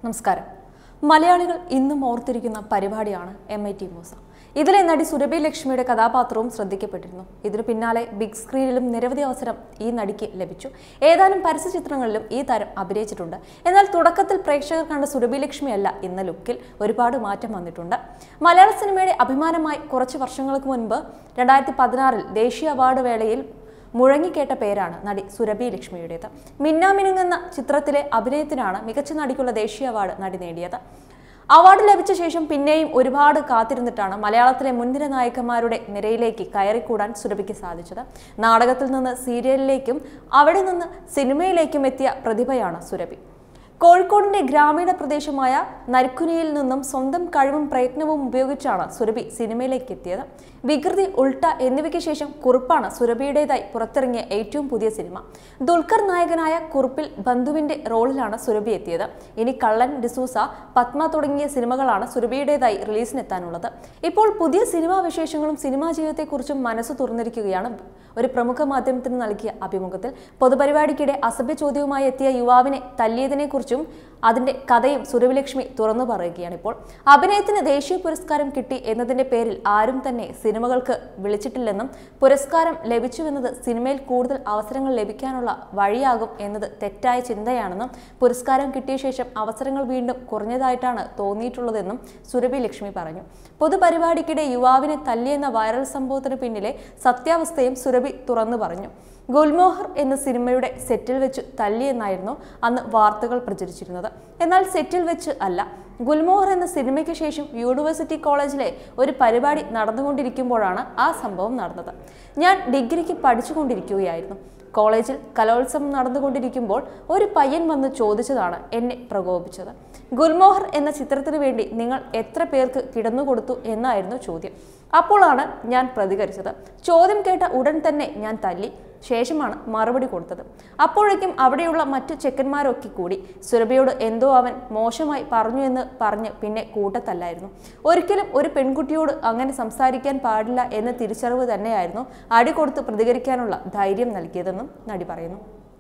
നമസ്കാരം മലയാളികൾ ഇന്നും ഓർത്തിരിക്കുന്ന പരിപാടിയാണ് എം ഐ ടി മൂസ ഇതിലെ നടി സുരഭി ലക്ഷ്മിയുടെ കഥാപാത്രവും ശ്രദ്ധിക്കപ്പെട്ടിരുന്നു ഇതിനു പിന്നാലെ ബിഗ് സ്ക്രീനിലും നിരവധി അവസരം ഈ നടിക്ക് ലഭിച്ചു ഏതാനും പരസ്യചിത്രങ്ങളിലും ഈ താരം അഭിനയിച്ചിട്ടുണ്ട് എന്നാൽ തുടക്കത്തിൽ പ്രേക്ഷകർ കണ്ട സുരഭി ലക്ഷ്മിയല്ല ഇന്ന ലുക്കിൽ ഒരുപാട് മാറ്റം വന്നിട്ടുണ്ട് മലയാള സിനിമയുടെ അഭിമാനമായി കുറച്ച് വർഷങ്ങൾക്ക് മുൻപ് രണ്ടായിരത്തി പതിനാറിൽ ദേശീയ അവാർഡ് വേളയിൽ മുഴങ്ങിക്കേട്ട പേരാണ് നടി സുരഭി ലക്ഷ്മിയുടേത് മിന്നാമിനുങ്ങുന്ന ചിത്രത്തിലെ അഭിനയത്തിനാണ് മികച്ച നടിക്കുള്ള ദേശീയ അവാർഡ് നടി നേടിയത് അവാർഡ് ലഭിച്ച ശേഷം പിന്നെയും ഒരുപാട് കാത്തിരുന്നിട്ടാണ് മലയാളത്തിലെ മുൻനിര നായകന്മാരുടെ നിരയിലേക്ക് കയറിക്കൂടാൻ സുരഭിക്ക് സാധിച്ചത് നാടകത്തിൽ നിന്ന് സീരിയലിലേക്കും അവിടെ നിന്ന് സിനിമയിലേക്കും എത്തിയ പ്രതിഭയാണ് സുരഭി കോഴിക്കോടിന്റെ ഗ്രാമീണ പ്രദേശമായ നരിക്കുനിയിൽ നിന്നും സ്വന്തം കഴിവും പ്രയത്നവും ഉപയോഗിച്ചാണ് സുരഭി സിനിമയിലേക്ക് എത്തിയത് വികൃതി ഉൾട്ട എന്നിവയ്ക്ക് ശേഷം കുറുപ്പാണ് സുരഭിയുടേതായി പുറത്തിറങ്ങിയ ഏറ്റവും പുതിയ സിനിമ ദുൽഖർ നായകനായ കുറുപ്പിൽ ബന്ധുവിന്റെ റോളിലാണ് സുരഭി എത്തിയത് ഇനി കള്ളൻ ഡിസൂസ പത്മ തുടങ്ങിയ സിനിമകളാണ് സുരഭിയുടേതായി റിലീസിനെത്താനുള്ളത് ഇപ്പോൾ പുതിയ സിനിമാ വിശേഷങ്ങളും സിനിമാ ജീവിതത്തെക്കുറിച്ചും മനസ്സ് തുറന്നിരിക്കുകയാണ് ഒരു പ്രമുഖ മാധ്യമത്തിന് നൽകിയ അഭിമുഖത്തിൽ പൊതുപരിപാടിക്കിടെ അസഭ്യ ചോദ്യവുമായി എത്തിയ യുവാവിനെ തല്ലിയതിനെക്കുറിച്ചും അതിന്റെ കഥയും സുരഭിലക്ഷ്മി തുറന്നു പറയുകയാണ് ഇപ്പോൾ അഭിനയത്തിന് ദേശീയ പുരസ്കാരം കിട്ടി എന്നതിന്റെ പേരിൽ ആരും തന്നെ സിനിമകൾക്ക് വിളിച്ചിട്ടില്ലെന്നും പുരസ്കാരം ലഭിച്ചുവെന്നത് സിനിമയിൽ കൂടുതൽ അവസരങ്ങൾ ലഭിക്കാനുള്ള വഴിയാകും എന്നത് തെറ്റായ ചിന്തയാണെന്നും പുരസ്കാരം കിട്ടിയ ശേഷം അവസരങ്ങൾ വീണ്ടും കുറഞ്ഞതായിട്ടാണ് തോന്നിയിട്ടുള്ളതെന്നും സുരഭി ലക്ഷ്മി പറഞ്ഞു പൊതുപരിപാടിക്കിടെ യുവാവിനെ തല്ലിയെന്ന വൈറൽ സംഭവത്തിന് പിന്നിലെ സത്യാവസ്ഥയും സുരഭി തുറന്നു പറഞ്ഞു ഗുൽമോഹർ എന്ന സിനിമയുടെ സെറ്റിൽ വെച്ച് തല്ലിയെന്നായിരുന്നു അന്ന് വാർത്തകൾ പ്രചരിച്ചിരുന്നത് എന്നാൽ സെറ്റിൽ വെച്ച് അല്ല ഗുൽമോഹർ എന്ന സിനിമയ്ക്ക് ശേഷം യൂണിവേഴ്സിറ്റി കോളേജിലെ ഒരു പരിപാടി നടന്നുകൊണ്ടിരിക്കുമ്പോഴാണ് ആ സംഭവം നടന്നത് ഞാൻ ഡിഗ്രിക്ക് പഠിച്ചുകൊണ്ടിരിക്കുകയായിരുന്നു കോളേജിൽ കലോത്സവം നടന്നുകൊണ്ടിരിക്കുമ്പോൾ ഒരു പയ്യൻ വന്ന് ചോദിച്ചതാണ് എന്നെ പ്രകോപിച്ചത് ഗുൽമോഹർ എന്ന ചിത്രത്തിന് വേണ്ടി നിങ്ങൾ എത്ര പേർക്ക് കിടന്നുകൊടുത്തു എന്നായിരുന്നു ചോദ്യം അപ്പോഴാണ് ഞാൻ പ്രതികരിച്ചത് ചോദ്യം കേട്ട ഉടൻ തന്നെ ഞാൻ തല്ലി ശേഷമാണ് മറുപടി കൊടുത്തത് അപ്പോഴേക്കും അവിടെയുള്ള മറ്റു ചെക്കന്മാരൊക്കെ കൂടി സുരഭിയോട് എന്തോ അവൻ മോശമായി പറഞ്ഞു എന്ന് പറഞ്ഞ് പിന്നെ കൂട്ടത്തല്ലായിരുന്നു ഒരിക്കലും ഒരു പെൺകുട്ടിയോട് അങ്ങനെ സംസാരിക്കാൻ പാടില്ല എന്ന തിരിച്ചറിവ് തന്നെയായിരുന്നു അടി കൊടുത്ത് പ്രതികരിക്കാനുള്ള ധൈര്യം നൽകിയതെന്നും നടി പറയുന്നു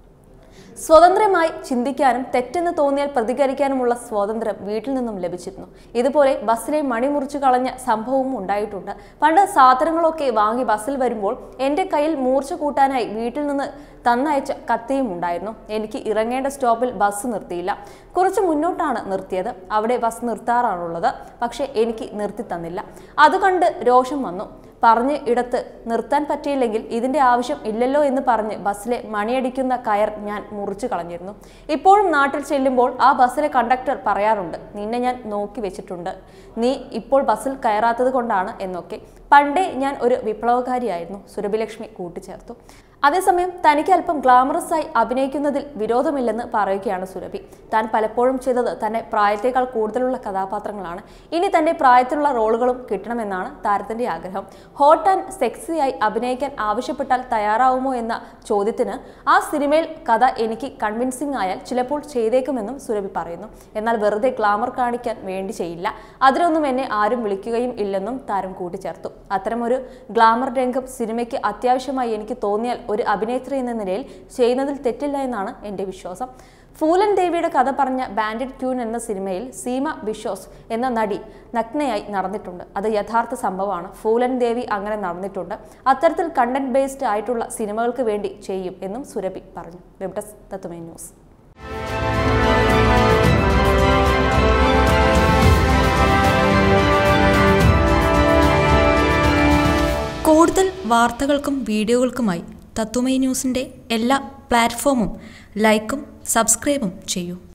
സ്വതന്ത്രമായി ചിന്തിക്കാനും തെറ്റെന്ന് തോന്നിയാൽ പ്രതികരിക്കാനുമുള്ള സ്വാതന്ത്ര്യം വീട്ടിൽ നിന്നും ലഭിച്ചിരുന്നു ഇതുപോലെ ബസ്സിലെ മണി മുറിച്ചു കളഞ്ഞ സംഭവവും ഉണ്ടായിട്ടുണ്ട് പണ്ട് സാധനങ്ങളൊക്കെ വാങ്ങി ബസ്സിൽ വരുമ്പോൾ എൻ്റെ കയ്യിൽ മൂർച്ച കൂട്ടാനായി വീട്ടിൽ നിന്ന് തന്നയച്ച കത്തിയും ഉണ്ടായിരുന്നു എനിക്ക് ഇറങ്ങേണ്ട സ്റ്റോപ്പിൽ ബസ് നിർത്തിയില്ല കുറച്ച് മുന്നോട്ടാണ് നിർത്തിയത് അവിടെ ബസ് നിർത്താറാണുള്ളത് പക്ഷേ എനിക്ക് നിർത്തി തന്നില്ല അത് കണ്ട് രോഷം വന്നു പറഞ്ഞ് ഇടത്ത് നിർത്താൻ പറ്റിയില്ലെങ്കിൽ ഇതിന്റെ ആവശ്യം ഇല്ലല്ലോ എന്ന് പറഞ്ഞ് ബസ്സിലെ മണിയടിക്കുന്ന കയർ ഞാൻ മുറിച്ചു കളഞ്ഞിരുന്നു ഇപ്പോഴും നാട്ടിൽ ചെല്ലുമ്പോൾ ആ ബസ്സിലെ കണ്ടക്ടർ പറയാറുണ്ട് നിന്നെ ഞാൻ നോക്കി വെച്ചിട്ടുണ്ട് നീ ഇപ്പോൾ ബസ്സിൽ കയറാത്തത് കൊണ്ടാണ് എന്നൊക്കെ പണ്ടേ ഞാൻ ഒരു വിപ്ലവകാരിയായിരുന്നു സുരഭിലക്ഷ്മി കൂട്ടിച്ചേർത്തു അതേസമയം തനിക്ക് അല്പം ഗ്ലാമറസ് ആയി അഭിനയിക്കുന്നതിൽ വിരോധമില്ലെന്ന് പറയുകയാണ് സുരഭി താൻ പലപ്പോഴും ചെയ്തത് തന്നെ പ്രായത്തേക്കാൾ കൂടുതലുള്ള കഥാപാത്രങ്ങളാണ് ഇനി തന്റെ പ്രായത്തിലുള്ള റോളുകളും കിട്ടണമെന്നാണ് താരത്തിന്റെ ആഗ്രഹം ഹോട്ട് ആൻഡ് സെക്സി ആയി അഭിനയിക്കാൻ ആവശ്യപ്പെട്ടാൽ തയ്യാറാവുമോ എന്ന ചോദ്യത്തിന് ആ സിനിമയിൽ കഥ എനിക്ക് കൺവിൻസിംഗ് ആയാൽ ചിലപ്പോൾ ചെയ്തേക്കുമെന്നും സുരഭി പറയുന്നു എന്നാൽ വെറുതെ ഗ്ലാമർ കാണിക്കാൻ വേണ്ടി ചെയ്യില്ല അതിനൊന്നും എന്നെ ആരും വിളിക്കുകയും ഇല്ലെന്നും താരം കൂട്ടിച്ചേർത്തു അത്തരമൊരു ഗ്ലാമർ രംഗം സിനിമയ്ക്ക് അത്യാവശ്യമായി എനിക്ക് തോന്നിയാൽ ഒരു അഭിനേത്രി എന്ന നിലയിൽ ചെയ്യുന്നതിൽ തെറ്റില്ല എന്നാണ് എൻ്റെ വിശ്വാസം ഫൂലൻ ദേവിയുടെ കഥ പറഞ്ഞ ബാൻഡിഡ് ക്യൂൻ എന്ന സിനിമയിൽ സീമ ബിഷോസ് എന്ന നടി നഗ്നയായി നടന്നിട്ടുണ്ട് അത് യഥാർത്ഥ സംഭവമാണ് ഫൂലൻ ദേവി അങ്ങനെ നടന്നിട്ടുണ്ട് അത്തരത്തിൽ കണ്ടന്റ് ബേസ്ഡ് ആയിട്ടുള്ള സിനിമകൾക്ക് വേണ്ടി ചെയ്യും എന്നും സുരഭി പറഞ്ഞു വെബ് ഡെസ്ക് തത്വമേ ന്യൂസ് കൂടുതൽ വാർത്തകൾക്കും വീഡിയോകൾക്കുമായി തത്വമൈ ന്യൂസിൻ്റെ എല്ലാ പ്ലാറ്റ്ഫോമും ലൈക്കും സബ്സ്ക്രൈബും ചെയ്യൂ